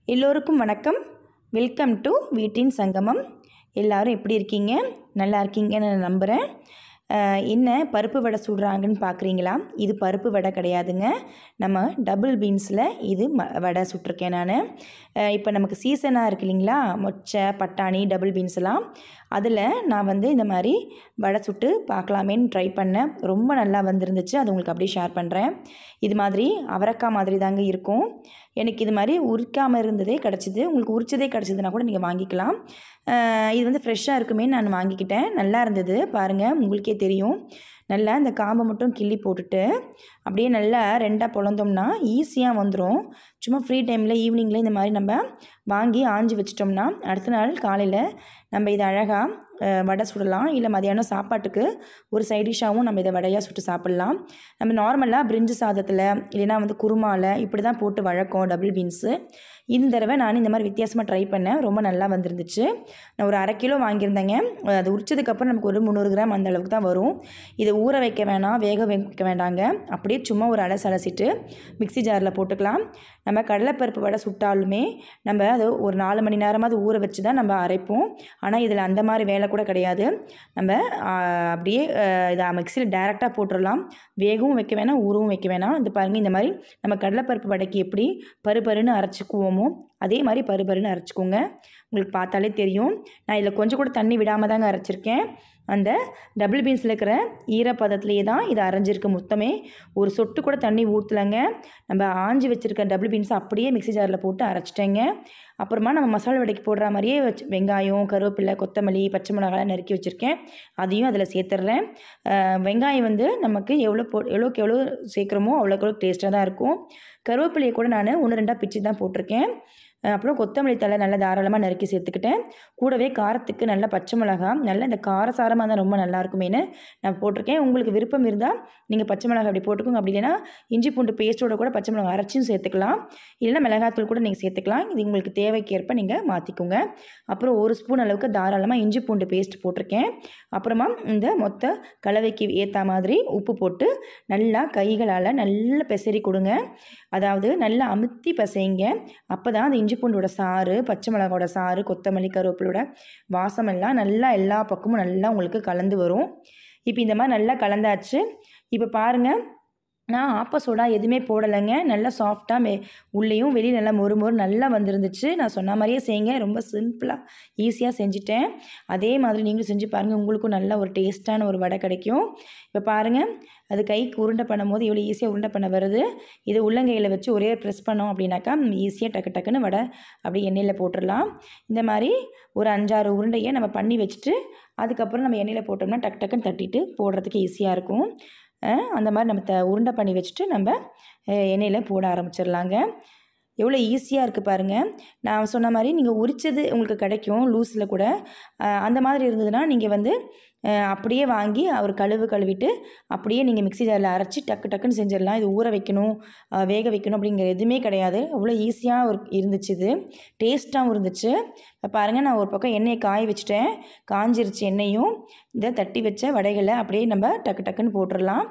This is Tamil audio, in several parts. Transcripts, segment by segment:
எல்லோருக்கும் வணக்கம் வெல்கம் டு வீட்டின் சங்கமம் எல்லாரும் எப்படி இருக்கீங்க நல்லா இருக்கீங்கன்னு நான் நம்புகிறேன் அஹ், என்ன பருப்பு வடை சுடுறாங்கன்னு பார்க்குறீங்களா இது பருப்பு வடை கிடையாதுங்க நம்ம டபுள் பீன்ஸில் இது ம வடை சுட்டிருக்கேன் நான் இப்போ நமக்கு சீசனாக இருக்கு இல்லைங்களா மொச்சை பட்டாணி டபுள் பீன்ஸ் எல்லாம் அதில் நான் வந்து இந்த மாதிரி வடை சுட்டு பார்க்கலாமேன்னு ட்ரை பண்ணேன் ரொம்ப நல்லா வந்திருந்துச்சு அது உங்களுக்கு அப்படியே ஷேர் பண்ணுறேன் இது மாதிரி அவரைக்காய் மாதிரி தாங்க இருக்கும் எனக்கு இது மாதிரி உரிக்காமல் இருந்ததே கிடச்சிது உங்களுக்கு உரிச்சதே கிடச்சிதுன்னா கூட நீங்கள் வாங்கிக்கலாம் அஹ் இது வந்து ஃப்ரெஷ்ஷாக இருக்குமேன்னு நான் வாங்கிக்கிட்டேன் நல்லா இருந்தது பாருங்கள் உங்களுக்கே தெரியும் நல்லா இந்த காம்பை மட்டும் கிள்ளி போட்டுட்டு அப்படியே நல்லா ரெண்டாக பொழந்தோம்னா ஈஸியாக வந்துடும் சும்மா ஃப்ரீ டைமில் ஈவினிங்கில் இந்த மாதிரி நம்ம வாங்கி ஆஞ்சி வச்சிட்டோம்னா அடுத்த நாள் காலையில் நம்ம இதை அழகாக வடை சுடலாம் இல்லை மதியானம் சாப்பாட்டுக்கு ஒரு சைட் டிஷ்ஷாகவும் நம்ம இதை வடையாக சுட்டு சாப்பிட்லாம் நம்ம நார்மலாக பிரிஞ்சு சாதத்தில் இல்லைன்னா வந்து குருமாவில் இப்படி தான் போட்டு வழக்கம் டபுள் பீன்ஸு இந்த தடவை நான் இந்த மாதிரி வித்தியாசமாக ட்ரை பண்ணேன் ரொம்ப நல்லா வந்திருந்துச்சு நான் ஒரு அரை கிலோ வாங்கியிருந்தேங்க அது உரிச்சதுக்கப்புறம் நமக்கு ஒரு முந்நூறு கிராம் அந்த அளவுக்கு தான் வரும் இதை ஊற வைக்க வேணாம் வேக வைக்க வேண்டாங்க அப்படியே சும்மா ஒரு அலசு அலசிட்டு மிக்ஸி ஜாரில் போட்டுக்கலாம் நம்ம கடலைப்பருப்பு வடை சுட்டாலுமே நம்ம அது ஒரு நாலு மணி நேரமாவது ஊற வச்சு தான் நம்ம அரைப்போம் ஆனால் இதில் அந்த மாதிரி வேலை கூட கிடையாது நம்ம ஆ, அப்படியே ஆ, இதை மிக்சியில் டேரெக்டாக போட்டுடலாம் வேகவும் வைக்க வேணாம் ஊறவும் வைக்க வேணாம் இது பாருங்கள் இந்த மாதிரி நம்ம கடலைப்பருப்பு வடைக்கு எப்படி பருப்பருன்னு அரைச்சிக்குவோமோ அதே மாதிரி பருப்பருன்னு அரைச்சிக்கோங்க உங்களுக்கு பார்த்தாலே தெரியும் நான் இதில் கொஞ்சம் கூட தண்ணி விடாமல் தாங்க அரைச்சிருக்கேன் அந்த டபுள் பீன்ஸில் இருக்கிற ஈரப்பதத்துலேயே தான் இது அரைஞ்சிருக்கு மொத்தமே ஒரு சொட்டு கூட தண்ணி ஊற்றலைங்க நம்ம ஆஞ்சி வச்சுருக்க டபுள் பீன்ஸை அப்படியே மிக்ஸி ஜாரில் போட்டு அரைச்சிட்டேங்க அப்புறமா நம்ம மசாலா வடைக்கு போடுற மாதிரியே வச்சு வெங்காயம் கருவேப்பிலை கொத்தமல்லி பச்சை மிளகாய் நறுக்கி வச்சுருக்கேன் அதையும் அதில் சேர்த்துட்றேன் அஹ் வெங்காயம் வந்து நமக்கு எவ்வளோ போ எவ்வளோக்கு எவ்வளோ சேர்க்குறோமோ அவ்வளோக்கு எவ்வளோ டேஸ்ட்டாக தான் இருக்கும் கருவேப்பிலையை கூட நான் ஒன்று ரெண்டாக பிச்சு தான் போட்டிருக்கேன் அஹ் அப்புறம் கொத்தமல்லி தழை நல்லா தாராளமாக நறுக்கி சேர்த்துக்கிட்டேன் கூடவே காரத்துக்கு நல்ல பச்சை மிளகா நல்ல இந்த காரசாரமாக தான் ரொம்ப நல்லா இருக்குமேனு நான் போட்டிருக்கேன் உங்களுக்கு விருப்பம் இருந்தால் நீங்கள் பச்சை மிளகாய் அப்படி போட்டுக்கோங்க அப்படி இல்லைன்னா இஞ்சி பூண்டு பேஸ்ட்டோட கூட பச்சை மிளகாய் அரைச்சும் சேர்த்துக்கலாம் இல்லைன்னா மிளகாத்தூள் கூட நீங்கள் சேர்த்துக்கலாம் இது உங்களுக்கு தேவைக்கேற்ப நீங்கள் மாற்றிக்கோங்க அப்புறம் ஒரு ஸ்பூன் அளவுக்கு தாராளமாக இஞ்சி பூண்டு பேஸ்ட் போட்டிருக்கேன் அப்புறமா இந்த மொத்த கலவைக்கு ஏற்ற மாதிரி உப்பு போட்டு நல்லா கைகளால் நல்லா பெசரி கொடுங்க அதாவது நல்லா அமுத்தி பசைங்க அப்போ தான் அந்த இஞ்சி பூண்டோட சாறு பச்சை மிளகாவோட சாறு கொத்தமல்லி கருவேப்பிலோட வாசமெல்லாம் நல்லா எல்லா பக்கமும் நல்லா உங்களுக்கு கலந்து வரும் இப்போ இந்த மாதிரி நல்லா கலந்தாச்சு இப்போ பாருங்கள் நான் ஆப்ப சோடா எதுவுமே போடலைங்க நல்லா சாஃப்டாக மே உள்ளேயும் வெளியே நல்லா மொறு மொறு நல்லா வந்திருந்துச்சு நான் சொன்ன மாதிரியே செய்யுங்க ரொம்ப சிம்பிளாக ஈஸியாக செஞ்சுட்டேன் அதே மாதிரி நீங்களும் செஞ்சு பாருங்கள் உங்களுக்கும் நல்ல ஒரு டேஸ்ட்டான ஒரு வடை கிடைக்கும் இப்போ பாருங்கள் அது கைக்கு உருண்டை பண்ணும்போது எவ்வளோ ஈஸியாக உருண்டை பண்ண வருது இது உள்ளங்கையில் வச்சு ஒரே ப்ரெஸ் பண்ணோம் அப்படின்னாக்கா ஈஸியாக டக்கு டக்குன்னு வடை அப்படி எண்ணெயில் போட்டுடலாம் இந்த மாதிரி ஒரு அஞ்சாறு உருண்டையை நம்ம பண்ணி வச்சுட்டு அதுக்கப்புறம் நம்ம எண்ணெயில் போட்டோம்னா டக்கு டக்குன்னு தட்டிட்டு போடுறதுக்கு ஈஸியாக இருக்கும் அஹ் அந்த மாதிரி நம்ம த உருண்டை பண்ணி வச்சுட்டு நம்ம அஹ் எண்ணெயில் போட ஆரம்பிச்சிடலாங்க எவ்வளோ ஈஸியாக இருக்குது பாருங்கள் நான் சொன்ன மாதிரி நீங்கள் உரிச்சது உங்களுக்கு கிடைக்கும் லூஸில் கூட அஹ் அந்த மாதிரி இருந்ததுன்னா நீங்கள் வந்து அஹ் அப்படியே வாங்கி ஒரு கழுவு கழுவிட்டு அப்படியே நீங்கள் மிக்ஸி ஜாரில் அரைச்சி டக்கு டக்குன்னு செஞ்சிடலாம் இது ஊற வைக்கணும் அஹ் வேக வைக்கணும் அப்படிங்கிற எதுவுமே கிடையாது அவ்வளோ ஈஸியாக ஒரு இருந்துச்சு இது டேஸ்ட்டாகவும் இருந்துச்சு இப்போ பாருங்கள் நான் ஒரு பக்கம் எண்ணெயை காய வச்சுட்டேன் காஞ்சிருச்சு எண்ணெயும் இந்த தட்டி வச்ச வடைகளை அப்படியே நம்ம டக்கு டக்குன்னு போட்டுடலாம்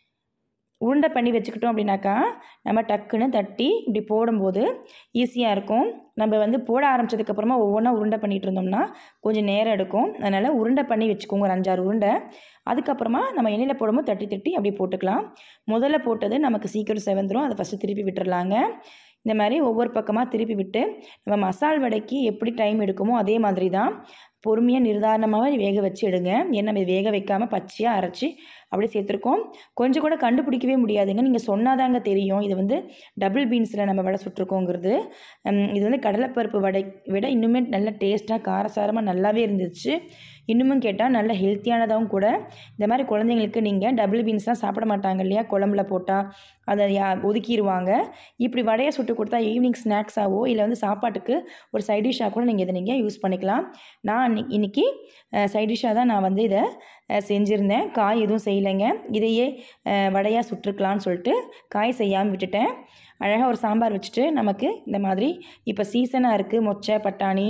உருண்டை பண்ணி வச்சுக்கிட்டோம் அப்படின்னாக்கா நம்ம டக்குன்னு தட்டி இப்படி போடும்போது ஈஸியாக இருக்கும் நம்ம வந்து போட ஆரம்பிச்சதுக்கப்புறமா ஒவ்வொன்றா உருண்டை பண்ணிகிட்டு இருந்தோம்னா கொஞ்சம் நேரம் எடுக்கும் அதனால் உருண்டை பண்ணி வச்சுக்கோங்க ஒரு அஞ்சாறு உருண்டை அதுக்கப்புறமா நம்ம எண்ணெயில் போடும்போது தட்டி தட்டி அப்படியே போட்டுக்கலாம் முதல்ல போட்டது நமக்கு சீக்கிரம் செவந்துடும் அதை ஃபஸ்ட்டு திருப்பி விட்டுறலாங்க இந்த மாதிரி ஒவ்வொரு பக்கமாக திருப்பி விட்டு நம்ம மசால் வடைக்கு எப்படி டைம் எடுக்குமோ அதே மாதிரி தான் பொறுமையாக நிர்தாரணமாக வேக வச்சு எடுங்க ஏன்னா நம்ம வேக வைக்காமல் பச்சையாக அரைச்சி அப்படியே சேர்த்துருக்கோம் கொஞ்சம் கூட கண்டுபிடிக்கவே முடியாதுங்க நீங்கள் சொன்னாதாங்க தெரியும் இது வந்து டபுள் பீன்ஸில் நம்ம வடை சுட்டிருக்கோங்கிறது உம், இது வந்து கடலைப்பருப்பு வடை விட இன்னுமே நல்ல டேஸ்ட்டாக காரசாரமாக நல்லாவே இருந்துச்சு இன்னுமும் கேட்டால் நல்ல ஹெல்த்தியானதாகவும் கூட இந்த மாதிரி குழந்தைங்களுக்கு நீங்கள் டபுள் பீன்ஸ்லாம் சாப்பிட மாட்டாங்க இல்லையா குழம்புல போட்டால் அதை யா ஒதுக்கிடுவாங்க இப்படி வடையை சுட்டு கொடுத்தா ஈவினிங் ஸ்நாக்ஸாவோ இல்லை வந்து சாப்பாட்டுக்கு ஒரு சைட் டிஷ்ஷாக கூட நீங்கள் இதை நீங்கள் யூஸ் பண்ணிக்கலாம் நான் இன்னி- இன்னைக்கு சைட் டிஷ்ஷாக தான் நான் வந்து இதை அஹ், செஞ்சுருந்தேன் காய் எதுவும் செய்யலைங்க இதையே அஹ், வடையாக சுட்டுருக்கலான்னு சொல்லிட்டு காய் செய்யாமல் விட்டுட்டேன் அழகாக ஒரு சாம்பார் வச்சுட்டு நமக்கு இந்த மாதிரி இப்போ சீசனாக இருக்குது மொச்சை பட்டாணி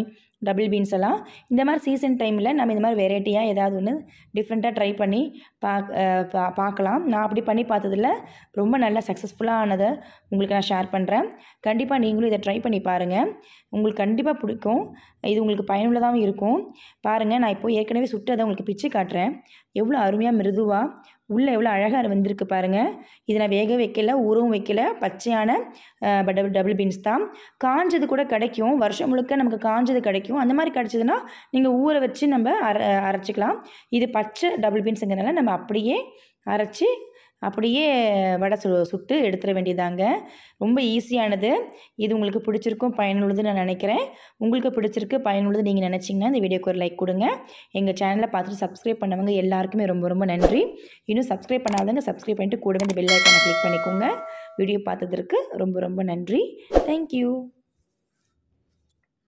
டபுள் பீன்ஸ் எல்லாம் இந்த மாதிரி சீசன் டைமில் நம்ம இந்த மாதிரி வெரைட்டியாக ஏதாவது ஒன்று டிஃப்ரெண்ட்டாக ட்ரை பண்ணி பாக் அஹ் பா பார்க்கலாம் நான் அப்படி பண்ணி பார்த்ததில் ரொம்ப நல்லா சக்ஸஸ்ஃபுல்லானதை உங்களுக்கு நான் ஷேர் பண்ணுறேன் கண்டிப்பாக நீங்களும் இதை ட்ரை பண்ணி பாருங்கள் உங்களுக்கு கண்டிப்பாக பிடிக்கும் இது உங்களுக்கு பயனுள்ளதாகவும் இருக்கும் பாருங்கள் நான் இப்போ ஏற்கனவே சுட்டு அதை உங்களுக்கு பிச்சு காட்டுறேன் எவ்வளோ அருமையாக மிருதுவாக உள்ளே எவ்வளோ அழகாக வெந்திருக்கு பாருங்கள் இதை நான் வேக வைக்கல ஊறவும் வைக்கல பச்சையான டபுள் டபுள் பீன்ஸ் தான் காஞ்சது கூட கிடைக்கும் வருஷம் முழுக்க நமக்கு காஞ்சது கிடைக்கும் அந்த மாதிரி கிடச்சிதுன்னா நீங்கள் ஊற வச்சு நம்ம அர அரைச்சிக்கலாம் இது பச்சை டபுள் பீன்ஸுங்கிறனால நம்ம அப்படியே அரைச்சி அப்படியே வடை சு சுட்டு எடுத்துட வேண்டியதாங்க ரொம்ப ஈஸியானது இது உங்களுக்கு பிடிச்சிருக்கும் பயனுள்ளதுன்னு நான் நினைக்கிறேன் உங்களுக்கு பிடிச்சிருக்கு பயனுள்ளது நீங்கள் நினச்சிங்கன்னா இந்த வீடியோக்கு ஒரு லைக் கொடுங்க எங்கள் சேனலை பார்த்துட்டு சப்ஸ்கிரைப் பண்ணவங்க எல்லாருக்குமே ரொம்ப ரொம்ப நன்றி இன்னும் சப்ஸ்கிரைப் பண்ணாதவங்க சப்ஸ்கிரைப் பண்ணிட்டு கூடவே இந்த பெல் ஐக்கானை கிளிக் பண்ணிக்கோங்க வீடியோ பார்த்ததற்கு ரொம்ப ரொம்ப நன்றி தேங்க்யூ